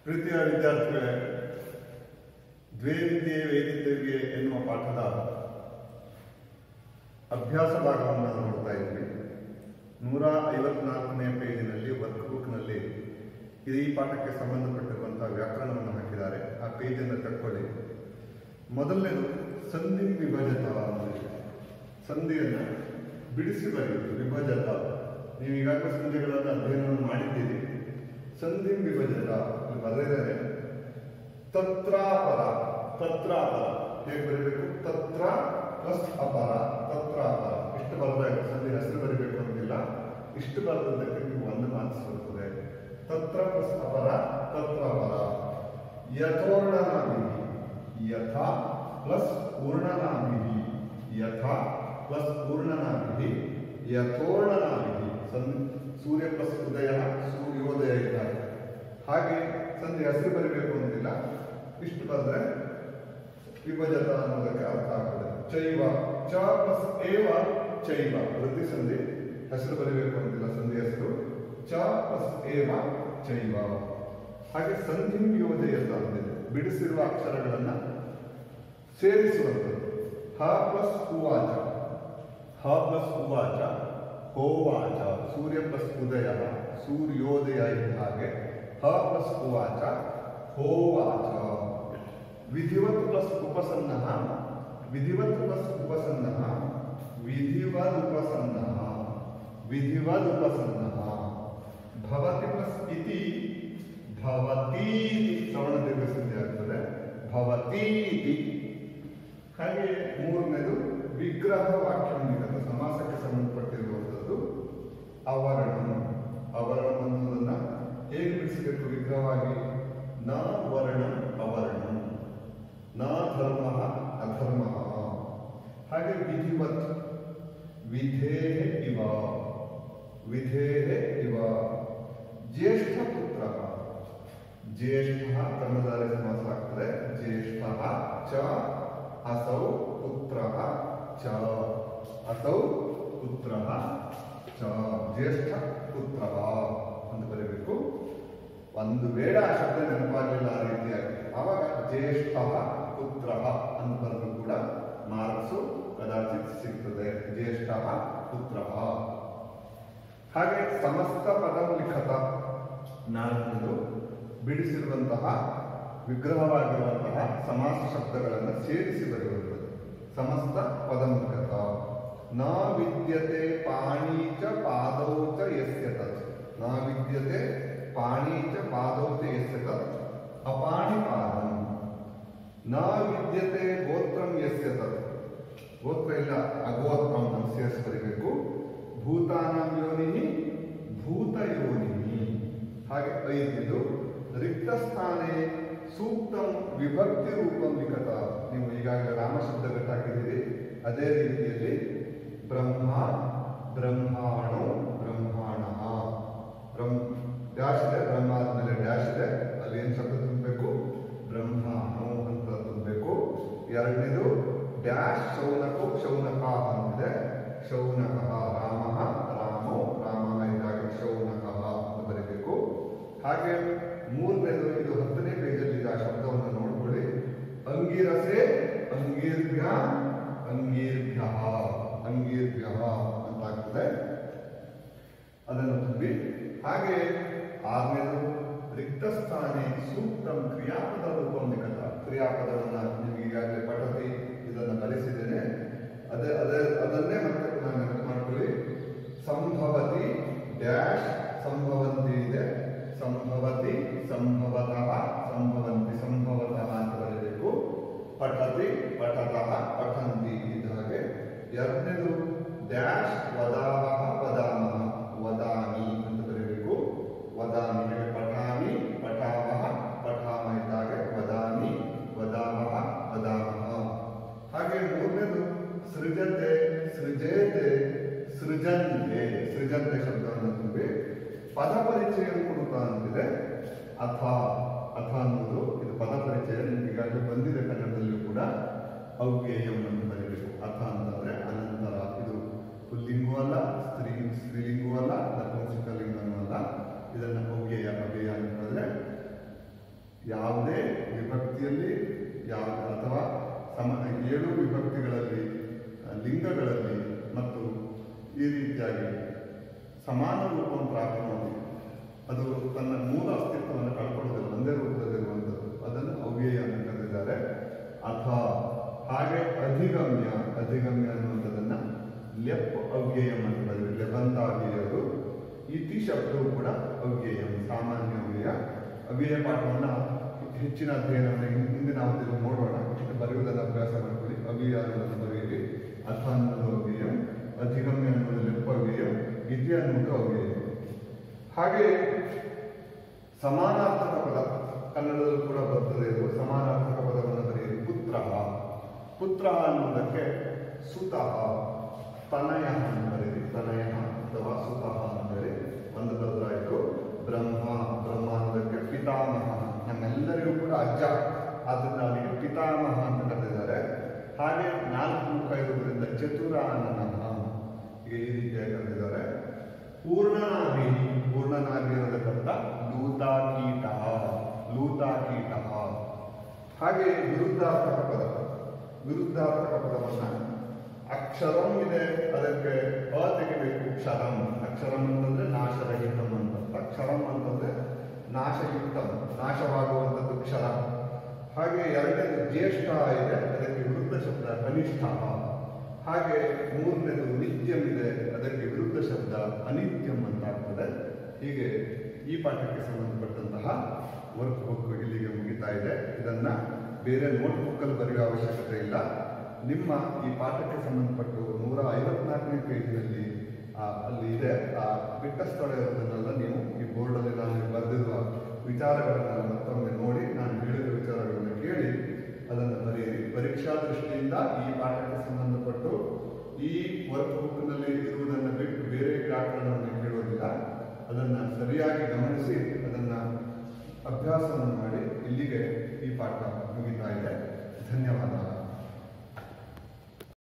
ಪ್ರೀತಿಯ ವಿದ್ಯಾರ್ಥಿಗಳೇ ದ್ವೇವಿದ್ಯೆ ವೇದಿದ್ದೇವಿಯೇ ಎನ್ನುವ ಪಾಠದ ಅಭ್ಯಾಸ ಭಾಗವನ್ನು ನೋಡ್ತಾ ಇದ್ವಿ ನೂರ ಐವತ್ನಾಲ್ಕನೇ ಪೇಜಿನಲ್ಲಿ ವರ್ಕ್ ಬುಕ್ನಲ್ಲಿ ಇದು ಈ ಪಾಠಕ್ಕೆ ಸಂಬಂಧಪಟ್ಟಿರುವಂತಹ ವ್ಯಾಕರಣವನ್ನು ಹಾಕಿದ್ದಾರೆ ಆ ಪೇಜನ್ನು ತಕ್ಕೊಳ್ಳಿ ಮೊದಲನೇದು ಸಂಧಿ ವಿಭಜತ ಅಂತಿದೆ. ಸಂಧಿಯನ್ನು ಬಿಡಿಸಿ ಬರೆಯುವುದು ವಿಭಜತ ನೀವು ಈಗಾಗಲೇ ಸಂಧಿಗಳನ್ನು ಅಧ್ಯಯನವನ್ನು ಮಾಡಿದ್ದೀರಿ ಸಂಧಿ ವಿಭಜತ ಇಲ್ಲಿ ಬರೆದಿದ್ದಾರೆ ತತ್ರಾಪರ ತತ್ರಾಪರ ಹೇಗೆ ಬರೀಬೇಕು ತತ್ರ ಪ್ಲಸ್ ಅಪರ ತತ್ರಾಪರ ಇಷ್ಟು ಬರಬೇಕು ಸಂಧಿ ಹೆಸರು ಬರೀಬೇಕು ಅಂತಿಲ್ಲ ಇಷ್ಟು ಬರೆದಕ್ಕೆ ನೀವು ಒಂದು ಮಾರ್ಕ್ಸ್ ಬರ್ತದೆ ತತ್ರ ಪ್ಲಸ್ ಅಪರ ತತ್ರಾಪರ ಯಥೋರ್ಣನಾಭಿ ಯಥಾ ಪ್ಲಸ್ ಪೂರ್ಣನಾಭಿ ಯಥಾ ಪ್ಲಸ್ ಪೂರ್ಣನಾಭಿ ಯಥೋರ್ಣನಾಭಿ ಸನ್ ಸೂರ್ಯ ಪ್ಲಸ್ ಉದಯ ಸೂರ್ಯೋದಯ ಇದ್ದಾರೆ ಹಾಗೆ ಸಂಧಿ ಹೆಸರು ಬರೀಬೇಕು ಅಂತಿಲ್ಲ ಇಷ್ಟು ಬಂದ್ರೆ ವಿಭಜತ ಅನ್ನೋದಕ್ಕೆ ಅರ್ಥ ಆಗ್ತದೆ ಚೈವ ಚ ಪ್ಲಸ್ ಏವ ಚೈವ ವೃದ್ಧಿ ಸಂಧಿ ಹೆಸರು ಬರೀಬೇಕು ಅಂತಿಲ್ಲ ಸಂಧಿ ಹೆಸರು ಚ ಪ್ಲಸ್ ಏವ ಚೈವ ಹಾಗೆ ಸಂಧಿ ಯೋಜೆಯಲ್ಲ ಅಂತಿದೆ ಬಿಡಿಸಿರುವ ಅಕ್ಷರಗಳನ್ನ ಸೇರಿಸುವಂಥದ್ದು ಹ ಪ್ಲಸ್ ಹೂವಾಚ ಹ ಪ್ಲಸ್ ಹೂವಾಚ ಹೋವಾಚ ಸೂರ್ಯ ಪ್ಲಸ್ ಉದಯ ಸೂರ್ಯೋದಯ ಇದ್ದ ಹಾಗೆ ಹ ಪ್ಲಸ್ ಹೂವಾಚ ಹೋವಾಚ ವಿಧಿವತ್ ಪ್ಲಸ್ ಉಪಸನ್ನ ವಿಧಿವತ್ ಪ್ಲಸ್ ಉಪಸನ್ನ ವಿಧಿವದ್ ಉಪಸನ್ನ ವಿಧಿವದ್ ಉಪಸನ್ನ ಭವತಿ ಪ್ಲಸ್ ಇತಿ ಭವತಿ ಶ್ರವಣ ದೀರ್ಘ ಸಂಧಿ ಆಗ್ತದೆ ಭವತಿ ಇತಿ ಹಾಗೆ ಮೂರನೇದು ವಿಗ್ರಹ ವಾಕ್ಯ ನಿಗತ ಸಮಾಸಕ್ಕೆ ಸಂಬಂಧಪಟ್ಟಿರುವಂಥದ್ದು ಅವರಣ ಅವರಣ ಅನ್ನೋದನ್ನ ಹೇಗೆ ಬಿಡಿಸಬೇಕು ವಿಗ್ರಹವಾಗಿ ನ ವರ್ಣ ಅವರ್ಣ ನ ಧರ್ಮ ಅಧರ್ಮ ಹಾಗೆ ವಿಧಿವತ್ ವಿಧೇ ಇವ ವಿಧೇ ಇವ ಜ್ಯೇಷ್ಠ ಪುತ್ರ ಜ್ಯೇಷ್ಠ ಕನ್ನಡದಲ್ಲಿ ಸಮಾಸ ಆಗ್ತದೆ ಜ್ಯೇಷ್ಠ ಚ ಅಸೌ ಪುತ್ರ ಚ ಅಸೌ ಪುತ್ರ ಚ ಜ್ಯೇಷ್ಠ ಪುತ್ರ ಅಂತ ಬರೀಬೇಕು ಒಂದು ವೇಳೆ ಆ ಶಬ್ದ ನೆನಪಾಗಲಿಲ್ಲ ಆ ರೀತಿಯಾಗಿ ಆವಾಗ ಜ್ಯೇಷ್ಠ ಪುತ್ರ ಅಂತ ಬರೆದು ಕೂಡ ಮಾರ್ಕ್ಸು ಕದಾಚಿತ್ ಸಿಗ್ತದೆ ಜ್ಯೇಷ್ಠ ಪುತ್ರ ಹಾಗೆ ಸಮಸ್ತ ಪದ ಲಿಖತ ನಾಲ್ಕನೇದು ಬಿಡಿಸಿರುವಂತಹ ವಿಗ್ರಹವಾಗಿರುವಂತಹ ಸಮಾಸ ಶಬ್ದಗಳನ್ನು ಸೇರಿಸಿ ಬರೆಯುವಂಥದ್ದು ಸಮಸ್ತ ಪದಮುಖತ ನ ವಿದ್ಯತೆ ಪಾಣಿ ಚ ಪಾದೌ ಚ ಯಸ್ಯ ತತ್ ನ ವಿದ್ಯತೆ ಪಾಣಿ ಚ ಪಾದೌ ಚ ಯಸ್ಯ ತತ್ ಅಪಾಣಿ ಪಾದಂ ನ ವಿದ್ಯತೆ ಗೋತ್ರಂ ಯಸ್ಯ ತತ್ ಗೋತ್ರ ಇಲ್ಲ ಅಗೋತ್ರಂ ಅಂತ ಸೇರಿಸಿ ಬರೀಬೇಕು ಭೂತಾನಾಂ ಯೋನಿನಿ ಭೂತ ಯೋನಿನಿ ಹಾಗೆ ಐದಿದು ರಿಕ್ತ ಸ್ಥಾನೆ ಸೂಕ್ತಂ ವಿಭಕ್ತಿ ರೂಪಂ ವಿಕಟ ನೀವು ಈಗಾಗಲೇ ರಾಮಶಬ್ದ ಗಟ್ಟಾಕಿದ್ದೀರಿ ಅದೇ ರೀತಿಯಲ್ಲಿ ಬ್ರಹ್ಮ ಬ್ರಹ್ಮಾಣು ಬ್ರಹ್ಮಾಣ ಬ್ರಹ್ಮ ಡ್ಯಾಶ್ ಇದೆ ಬ್ರಹ್ಮ ಆದ್ಮೇಲೆ ಡ್ಯಾಶ್ ಇದೆ ಅಲ್ಲಿ ಏನು ಶಬ್ದ ತುಂಬಬೇಕು ಬ್ರಹ್ಮಾಣು ಅಂತ ತುಂಬಬೇಕು ಎರಡನೇದು ಡ್ಯಾಶ್ ಶೌನಕು ಶೌನಕ ಅಂತಿದೆ ಶೌನಕ ರಾಮ ರಾಮೋ ರಾಮ ಇದ್ದಾಗ ಶೌನಕ ಅಂತ ಬರೀಬೇಕು ಹಾಗೆ ಮೂರನೇದು ಇದು ಹತ್ತನೇ ಪೇಜಲ್ಲಿ ಇದೆ ಆ ಶಬ್ದವನ್ನು ನೋಡ್ಕೊಳ್ಳಿ ಅಂಗಿರಸೆ ಅಂಗೀರ್ಭ್ಯ ಅಂಗೀರ್ಭ್ಯ ಅಂಗೀರ್ಭ್ಯ ಅಂತ ಆಗ್ತದೆ ಅದನ್ನು ತುಂಬಿ ಹಾಗೆ ಆರನೇದು ರಿಕ್ತ ಸ್ಥಾನೆ ಸೂಕ್ತಂ ಕ್ರಿಯಾಪದ ರೂಪಂ ನಿಕಟ ಕ್ರಿಯಾಪದವನ್ನ ನಿಮಗೆ ಈಗಾಗಲೇ ಪಠತಿ ಇದನ್ನು ಕಲಿಸಿದ್ದೇನೆ ಅದೇ ಅದೇ ಅದನ್ನೇ ಮತ್ತೆ ಪುನಃ ನೆನಪು ಮಾಡ್ಕೊಳ್ಳಿ ಸಂಭವತಿ ಡ್ಯಾಶ್ ಸಂಭವಂತಿ ಇದೆ ಸಂಭವತಿ ಸಂಭವತಃ ಸಂಭವಂತಿ ಸಂಭವತಃ ಅಂತ ಬರೀಬೇಕು ಪಠತಿ ಪಠತಃ ಪಠಂತಿ ಇದ್ದ ಹಾಗೆ ಎರಡನೇದು ಡ್ಯಾಶ್ ವದಾಮಹ ವದಾಮಹ ವದಾಮಿ ಅಂತ ಬರೀಬೇಕು ವದಾಮಿ ಹಾಗೆ ಪಠಾಮಿ ಪಠಾಮಹ ಪಠಾಮ ಇದ್ದಾಗ ವದಾಮಿ ವದಾಮಹ ವದಾಮಹ ಹಾಗೆ ಮೂರನೇದು ಸೃಜತೆ ಸೃಜೇತೆ ಸೃಜಂತೆ ಸೃಜಂತೆ ಶಬ್ದವನ್ನು ತುಂಬಿ ಪದ ಪರಿಚಯ ಕೊಡುತ್ತಾ ಅಂತಿದೆ ಅಥ ಅಥ ಅನ್ನೋದು ಇದು ಪದ ಪರಿಚಯ ನಿಮ್ಗೆ ಈಗಾಗಲೇ ಬಂದಿದೆ ಕನ್ನಡದಲ್ಲೂ ಕೂಡ ಅವ್ಯಯಂ ಅಂತ ಬರೀಬೇಕು ಅಥ ಅಂತಂದ್ರೆ ಅನಂತರ ಇದು ಪುಲ್ಲಿಂಗೂ ಅಲ್ಲ ಸ್ತ್ರೀ ಸ್ತ್ರೀಲಿಂಗೂ ಅಲ್ಲ ನಪುಂಸಕಲಿಂಗನೂ ಅಲ್ಲ ಇದನ್ನು ಅವ್ಯಯ ಅವ್ಯಯ ಅಂತಂದ್ರೆ ಯಾವುದೇ ವಿಭಕ್ತಿಯಲ್ಲಿ ಯಾವ ಅಥವಾ ಸಮ ಏಳು ವಿಭಕ್ತಿಗಳಲ್ಲಿ ಆ, ಲಿಂಗಗಳಲ್ಲಿ ಮತ್ತು ಈ ರೀತಿಯಾಗಿ ಸಮಾನ ರೂಪವನ್ನು ಪ್ರಾಪ್ತ ಮಾಡಿ ಅದು ತನ್ನ ಮೂಲ ಅಸ್ತಿತ್ವವನ್ನು ಕಳ್ಕೊಳ್ಳೋದಿಲ್ಲ ಒಂದೇ ರೂಪದಲ್ಲಿರುವಂಥದ್ದು ಅದನ್ನು ಅವ್ಯಯ ಅಂತ ಕರೆದಿದ್ದಾರೆ ಅಥವಾ ಹಾಗೆ ಅಧಿಗಮ್ಯ ಅಧಿಗಮ್ಯ ಅನ್ನುವಂಥದ್ದನ್ನ ಲೆಪ್ ಅವ್ಯಯಂ ಅಂತ ಬರೆದಿದೆ ಲೆಬಂತ ಅವ್ಯಯರು ಇತಿ ಶಬ್ದವು ಕೂಡ ಅವ್ಯಯಂ ಸಾಮಾನ್ಯ ಅವ್ಯಯ ಅವ್ಯಯ ಪಾಠವನ್ನ ಹೆಚ್ಚಿನ ಅಧ್ಯಯನವನ್ನು ಹಿಂ- ಹಿಂದಿನ ಅವಧಿಯಲ್ಲಿ ನೋಡೋಣ ಬರೆಯುವುದನ್ನು ಅಭ್ಯಾಸ ಮಾಡ್ಕೊಳ್ಳಿ ಅವ್ಯಯ ಅನ್ನೋದನ್ನು ಬರೆಯಿರಿ ಅಥ ಅನ್ನೋದು ಅವ್ಯಯ ಅಧಿಗಮ್ಯ ಅನ್ನೋದು ಲೆಪ್ಪ ಅವ್ಯಯ ಇತಿ ಅನ್ನೋದು ಅವ್ಯಯ ಹಾಗೆ ಸಮಾನಾರ್ಥಕ ಪದ ಕನ್ನಡದಲ್ಲೂ ಕೂಡ ಬರ್ತದೆ ಇದು ಸಮಾನಾರ್ಥಕ ಪದವನ್ನು ಬರೆಯಿರಿ ಪುತ್ರ ಪುತ್ರ ಅನ್ನೋದಕ್ಕೆ ಸುತಃ ತನಯ ಅಂತ ಬರೀರಿ ತನಯ ಅಥವಾ ಸುತಃ ಅಂದರೆ ಒಂದು ಬದಲಾಯಿತು ಬ್ರಹ್ಮ ಬ್ರಹ್ಮ ಅನ್ನೋದಕ್ಕೆ ಪಿತಾಮಹ ನಮ್ಮೆಲ್ಲರಿಗೂ ಕೂಡ ಅಜ್ಜ ಆದ್ದರಿಂದ ಅವನಿಗೆ ಪಿತಾಮಹ ಅಂತ ಕರೆದಿದ್ದಾರೆ ಹಾಗೆ ನಾಲ್ಕು ಮುಖ ಇರುವುದರಿಂದ ಚತುರಾನನಃ ಹೀಗೆ ಈ ರೀತಿಯಾಗಿ ಕರೆದಿದ್ದಾರೆ ಪೂರ್ಣನಾಭಿ ಪೂರ್ಣನಾಭಿ ಅನ್ನೋದಕ್ಕಂತ ಲೂತಾಕೀಟ ಲೂತಾಕೀಟ ಹಾಗೆ ವಿರುದ್ಧಾರ್ಥಕ ಪದ ವಿರುದ್ಧಾರ್ಥಕ ಪದವನ್ನ ಅಕ್ಷರಂ ಇದೆ ಅದಕ್ಕೆ ಅ ತೆಗಿಬೇಕು ಕ್ಷರಂ ಅಕ್ಷರಂ ಅಂತಂದ್ರೆ ನಾಶರಹಿತಂ ಅಂತ ಅಕ್ಷರಂ ಅಂತಂದ್ರೆ ನಾಶಯುಕ್ತಂ ನಾಶವಾಗುವಂಥದ್ದು ಕ್ಷರ ಹಾಗೆ ಎರಡನೇದು ಜ್ಯೇಷ್ಠ ಇದೆ ಅದಕ್ಕೆ ವಿರುದ್ಧ ಶಬ್ದ ಕನಿಷ್ಠ ಹಾಗೆ ಮೂರನೇದು ನಿತ್ಯಂ ಇದೆ ಅದಕ್ಕೆ ವಿರುದ್ಧ ಶಬ್ದ ಅನಿತ್ಯಂ ಅಂತ ಆಗ್ತದೆ ಹೀಗೆ ಈ ಪಾಠಕ್ಕೆ ಸಂಬಂಧಪಟ್ಟಂತಹ ವರ್ಕ್ ಬುಕ್ ಇಲ್ಲಿಗೆ ಮುಗಿತಾ ಇದೆ ಇದನ್ನ ಬೇರೆ ನೋಟ್ ಬುಕ್ಕಲ್ಲಿ ಬರೆಯುವ ಅವಶ್ಯಕತೆ ಇಲ್ಲ ನಿಮ್ಮ ಈ ಪಾಠಕ್ಕೆ ಸಂಬಂಧಪಟ್ಟು ನೂರ ಐವತ್ನಾಲ್ಕನೇ ಪೇಜ್ನಲ್ಲಿ ಅಲ್ಲಿ ಇದೆ ಆ ಬಿಟ್ಟ ಸ್ಥಳ ಇರೋದನ್ನೆಲ್ಲ ನೀವು ಈ ಬೋರ್ಡಲ್ಲಿ ನಾನು ಬರೆದಿರುವ ವಿಚಾರಗಳನ್ನೆಲ್ಲ ಮತ್ತೊಮ್ಮೆ ನೋಡಿ ನಾನು ಹೇಳಿದ ವಿಚಾರಗಳನ್ನು ಕೇಳಿ ಅದನ್ನು ಬರೆಯಿರಿ ಪರೀಕ್ಷಾ ದೃಷ್ಟಿಯಿಂದ ಈ ಪಾಠಕ್ಕೆ ಸಂಬಂಧಪಟ್ಟು ಈ ವರ್ಕ್ ಬುಕ್ನಲ್ಲಿ ಇರುವುದನ್ನು ಬಿಟ್ಟು ಬೇರೆ ವ್ಯಾಕರಣವನ್ನು ಕೇಳೋದಿಲ್ಲ ಅದನ್ನು ಸರಿಯಾಗಿ ಗಮನಿಸಿ ಅದನ್ನು ಅಭ್ಯಾಸವನ್ನು ಮಾಡಿ ಇಲ್ಲಿಗೆ ಈ ಪಾಠ ಮುಗಿತಾ ಇದೆ ಧನ್ಯವಾದ